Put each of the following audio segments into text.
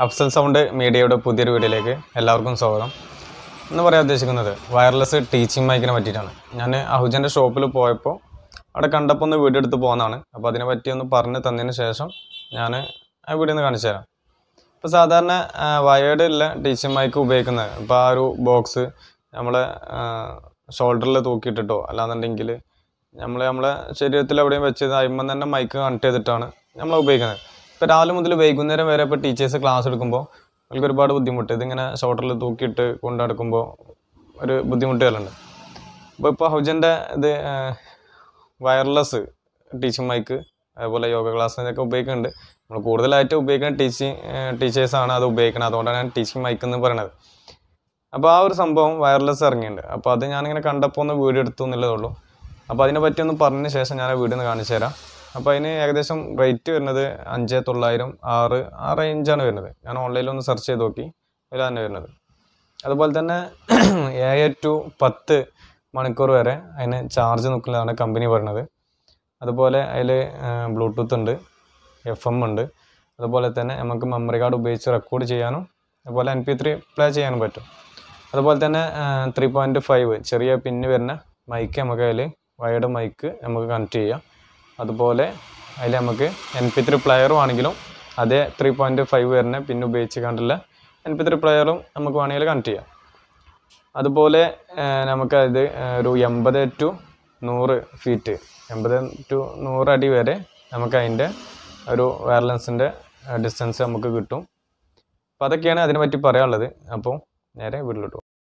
Afsal sound മീഡിയയുടെ പുതിയൊരു വീഡിയോയിലേക്ക് എല്ലാവർക്കും സ്വാഗതം എന്ന് പറയാൻ ഉദ്ദേശിക്കുന്നത് വയർലെസ് ടീച്ചിങ് മൈക്കിനെ പറ്റിയിട്ടാണ് ഞാൻ അഹുജൻ്റെ ഷോപ്പിൽ പോയപ്പോൾ അവിടെ കണ്ടപ്പോൾ ഒന്ന് വീഡിയോ എടുത്ത് പോകുന്നതാണ് അപ്പോൾ അതിനെ പറ്റി ഒന്ന് പറഞ്ഞ് തന്നതിന് ശേഷം ഞാൻ ആ വീഡിയോ ഒന്ന് കാണിച്ചു തരാം ഇപ്പോൾ സാധാരണ വയേർഡ് ഉള്ള ടീച്ചിങ് മൈക്ക് ഉപയോഗിക്കുന്നത് ഇപ്പോൾ ആ ഒരു ബോക്സ് നമ്മൾ ഷോൾഡറിൽ തൂക്കിയിട്ടിട്ടോ അല്ലാന്നുണ്ടെങ്കിൽ നമ്മൾ നമ്മളെ ശരീരത്തിൽ എവിടെയും വെച്ച് അയിമ്മ തന്നെ മൈക്ക് കണക്ട് ചെയ്തിട്ടാണ് നമ്മൾ ഉപയോഗിക്കുന്നത് ഇപ്പോൾ രാവിലെ മുതൽ വൈകുന്നേരം വരെ ഇപ്പോൾ ടീച്ചേഴ്സ് ക്ലാസ് എടുക്കുമ്പോൾ അവർക്ക് ഒരുപാട് ബുദ്ധിമുട്ട് ഇതിങ്ങനെ ഷോൾഡറിൽ തൂക്കിയിട്ട് കൊണ്ടു നടക്കുമ്പോൾ ഒരു ബുദ്ധിമുട്ടുകളുണ്ട് അപ്പോൾ ഇപ്പോൾ ഹൗജൻ്റെ ഇത് വയർലെസ് ടീച്ചിങ് മൈക്ക് അതുപോലെ യോഗ ക്ലാസ്സിനൊക്കെ ഉപയോഗിക്കുന്നുണ്ട് നമ്മൾ കൂടുതലായിട്ട് ഉപയോഗിക്കുന്ന ടീച്ചിങ് ടീച്ചേഴ്സാണ് അത് ഉപയോഗിക്കുന്നത് അതുകൊണ്ടാണ് ഞാൻ ടീച്ചിങ് മൈക്ക് എന്ന് പറയുന്നത് അപ്പോൾ ആ ഒരു സംഭവം വയർലെസ് ഇറങ്ങിയിട്ടുണ്ട് അപ്പോൾ അത് ഞാനിങ്ങനെ കണ്ടപ്പോൾ ഒന്ന് വീഡിയോ എടുത്തു എന്നുള്ളതേ ഉള്ളൂ അപ്പോൾ അതിനെ പറ്റി ഒന്ന് പറഞ്ഞതിന് ശേഷം ഞാൻ ആ വീഡിയോ ഒന്ന് കാണിച്ചു തരാം അപ്പോൾ അതിന് ഏകദേശം റേറ്റ് വരുന്നത് അഞ്ച് തൊള്ളായിരം ആറ് ആ റേഞ്ചാണ് വരുന്നത് ഞാൻ ഓൺലൈനിൽ ഒന്ന് സെർച്ച് ചെയ്ത് നോക്കി അതിൽ തന്നെ വരുന്നത് അതുപോലെ തന്നെ ഏഴ് ടു പത്ത് മണിക്കൂർ വരെ അതിന് ചാർജ് നിൽക്കുന്നതാണ് കമ്പനി പറയുന്നത് അതുപോലെ അതിൽ ബ്ലൂടൂത്ത് ഉണ്ട് എഫ് എം ഉണ്ട് അതുപോലെ തന്നെ നമുക്ക് മെമ്മറി കാർഡ് ഉപയോഗിച്ച് റെക്കോർഡ് ചെയ്യാനും അതുപോലെ എൻ പി ത്രീ പ്ലേ ചെയ്യാനും പറ്റും അതുപോലെ തന്നെ ത്രീ പോയിൻറ്റ് ഫൈവ് ചെറിയ പിന്ന് വരുന്ന മൈക്ക് നമുക്ക് അതിൽ വയർഡ് മൈക്ക് നമുക്ക് കണക്ട് ചെയ്യാം അതുപോലെ അതിൽ നമുക്ക് എൻ പി ത്രീ പ്ലെയറും ആണെങ്കിലും അതേ ത്രീ പോയിൻറ്റ് ഫൈവ് വരുന്ന പിന്നെ ഉപയോഗിച്ച് കണ്ടുള്ള എൻ പി ത്രീ പ്ലെയറും നമുക്ക് വേണമെങ്കിൽ കണക്ട് ചെയ്യാം അതുപോലെ നമുക്കത് ഒരു എൺപത് ടു നൂറ് ഫീറ്റ് എൺപത് ടു നൂറ് അടി വരെ നമുക്ക് അതിൻ്റെ ഒരു വയർലെൻസിൻ്റെ ഡിസ്റ്റൻസ് നമുക്ക് കിട്ടും അപ്പോൾ അതൊക്കെയാണ് അതിനെ പറ്റി പറയാനുള്ളത് അപ്പോൾ നേരെ വീട്ടിലോട്ട് പോകും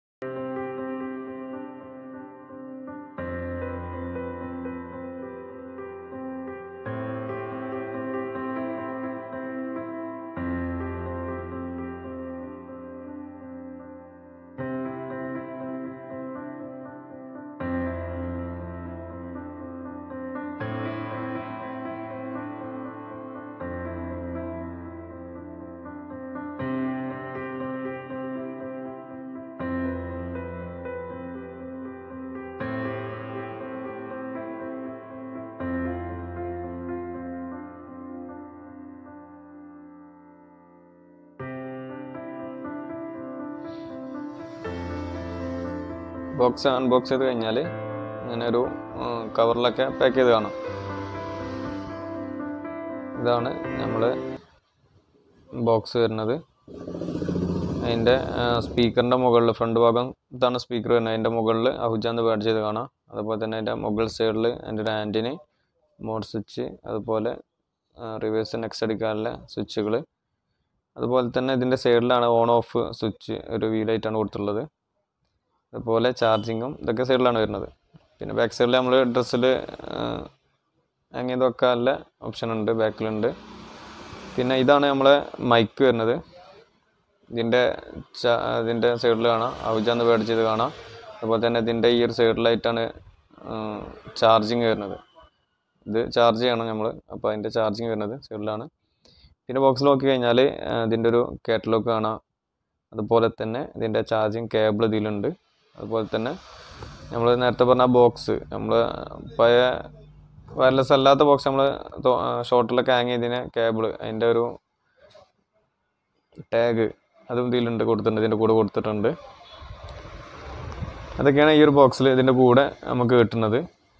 ബോക്സ് അൺബോക്സ് ചെയ്ത് കഴിഞ്ഞാൽ ഇങ്ങനെ ഒരു കവറിലൊക്കെ പാക്ക് ചെയ്ത് കാണാം ഇതാണ് നമ്മൾ ബോക്സ് വരുന്നത് അതിൻ്റെ സ്പീക്കറിൻ്റെ മുകളിൽ ഫ്രണ്ട് ഭാഗം ഇതാണ് സ്പീക്കർ വരുന്നത് അതിൻ്റെ മുകളിൽ അഹുജാന്ന് ബാഡ് ചെയ്ത് കാണാം അതുപോലെ തന്നെ അതിൻ്റെ മുകൾ സൈഡിൽ അതിൻ്റെ ഒരു ആൻറ്റിന് മോഡ് സ്വിച്ച് അതുപോലെ റിവേഴ്സ് നെക്സ്റ്റ് അടിക്കാനുള്ള സ്വിച്ചുകൾ അതുപോലെ തന്നെ ഇതിൻ്റെ സൈഡിലാണ് ഓൺ ഓഫ് സ്വിച്ച് ഒരു വീലായിട്ടാണ് കൊടുത്തിട്ടുള്ളത് അതുപോലെ ചാർജിങ്ങും ഇതൊക്കെ സൈഡിലാണ് വരുന്നത് പിന്നെ ബാക്ക് സൈഡിൽ നമ്മൾ ഡ്രസ്സിൽ അങ്ങനെ വെക്കാനുള്ള ഓപ്ഷൻ ഉണ്ട് ബാക്കിലുണ്ട് പിന്നെ ഇതാണ് നമ്മളെ മൈക്ക് വരുന്നത് ഇതിൻ്റെ ഇതിൻ്റെ സൈഡിൽ കാണാം ഔജാന്ന് മേടിച്ചത് കാണാം അതുപോലെ തന്നെ ഇതിൻ്റെ ഈ ഒരു സൈഡിലായിട്ടാണ് ചാർജിങ് വരുന്നത് ഇത് ചാർജ് ചെയ്യണം നമ്മൾ അപ്പോൾ അതിൻ്റെ ചാർജിങ് വരുന്നത് സൈഡിലാണ് പിന്നെ ബോക്സിൽ നോക്കി കഴിഞ്ഞാൽ ഇതിൻ്റെ ഒരു കാറ്റലോഗ് കാണാം അതുപോലെ തന്നെ ഇതിൻ്റെ ചാർജിങ് കേബിൾ ഇതിലുണ്ട് അതുപോലെ തന്നെ നമ്മൾ നേരത്തെ പറഞ്ഞ ബോക്സ് നമ്മൾ പഴയ വയർലെസ് അല്ലാത്ത ബോക്സ് നമ്മൾ ഷോർട്ടിലൊക്കെ ഹാങ് ചെയ്തതിന് കേബിൾ അതിൻ്റെ ഒരു ടാഗ് അതും ഇതിലുണ്ട് കൊടുത്തിട്ടുണ്ട് ഇതിൻ്റെ കൂടെ കൊടുത്തിട്ടുണ്ട് അതൊക്കെയാണ് ഈ ഒരു ബോക്സിൽ ഇതിൻ്റെ കൂടെ നമുക്ക് കിട്ടുന്നത്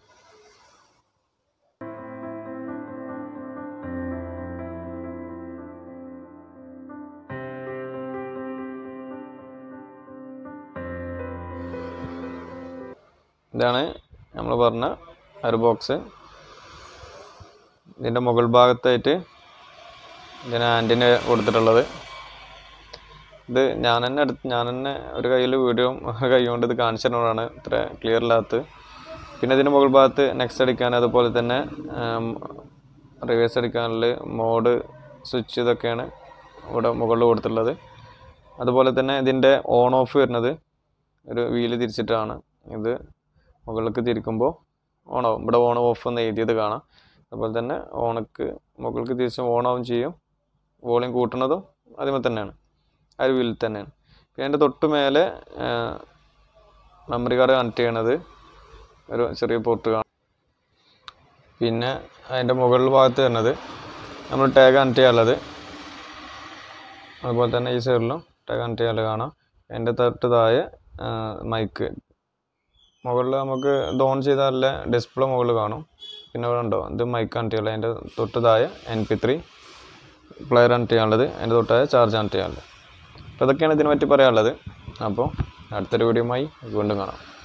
ഇതാണ് നമ്മൾ പറഞ്ഞ ഒരു ബോക്സ് ഇതിൻ്റെ മുകൾ ഭാഗത്തായിട്ട് ഇതിന് ആൻറ്റിന് കൊടുത്തിട്ടുള്ളത് ഇത് ഞാൻ തന്നെ എടുത്ത് ഞാൻ തന്നെ ഒരു കയ്യിൽ വീഡിയോ കൈ കൊണ്ട് ഇത് കാണിച്ചിട്ടുള്ളതാണ് ഇത്ര ക്ലിയർ ഇല്ലാത്തത് പിന്നെ ഇതിൻ്റെ മുകൾ ഭാഗത്ത് നെക്സ്റ്റ് അടിക്കാൻ അതുപോലെ തന്നെ റിവേഴ്സ് അടിക്കാനുള്ള മോഡ് സ്വിച്ച് ഇതൊക്കെയാണ് ഇവിടെ മുകളിൽ കൊടുത്തിട്ടുള്ളത് അതുപോലെ തന്നെ ഇതിൻ്റെ ഓൺ ഓഫ് വരുന്നത് ഒരു വീല് തിരിച്ചിട്ടാണ് ഇത് മുകളിലേക്ക് തിരിക്കുമ്പോൾ ഓണാവും ഇവിടെ ഓൺ ഓഫ് എന്ന് എഴുതിയത് കാണാം അതുപോലെ തന്നെ ഓണക്ക് മുകൾക്ക് തിരിച്ചും ഓണാവും ചെയ്യും വോളിയം കൂട്ടുന്നതും അതിമേ തന്നെയാണ് ആ ഒരു വീലിൽ തന്നെയാണ് പിന്നെ അതിൻ്റെ തൊട്ട് മേലെ മെമ്മറി കാർഡ് കണക്ട് ചെയ്യണത് ഒരു ചെറിയ പോർട്ട് കാണാം പിന്നെ അതിൻ്റെ മുകളിൽ ഭാഗത്ത് വരുന്നത് നമ്മൾ ടാഗ് കണക്ട് ചെയ്യാനുള്ളത് അതുപോലെ തന്നെ ഈ സൈഡിലും കണക്ട് ചെയ്യാൻ കാണാം എൻ്റെ തൊട്ട് താഴെ മൈക്ക് മുകളിൽ നമുക്ക് ഇത് ഓൺ ചെയ്താലേ ഡിസ്പ്ലേ മുകളിൽ കാണും പിന്നെ ഇവിടെ ഉണ്ടോ ഇത് മൈക്ക് കണക്ട് ചെയ്യാനുള്ളത് അതിൻ്റെ തൊട്ട് താഴെ M P three player connect ചെയ്യാനുള്ളത് അതിൻ്റെ തൊട്ട് താഴെ ചാർജ് കണക്ട് ചെയ്യാനുള്ളത് അപ്പോൾ ഇതൊക്കെയാണ് ഇതിനെ പറ്റി പറയാനുള്ളത് അപ്പോൾ അടുത്തൊരു വീഡിയോയുമായി വീണ്ടും കാണാം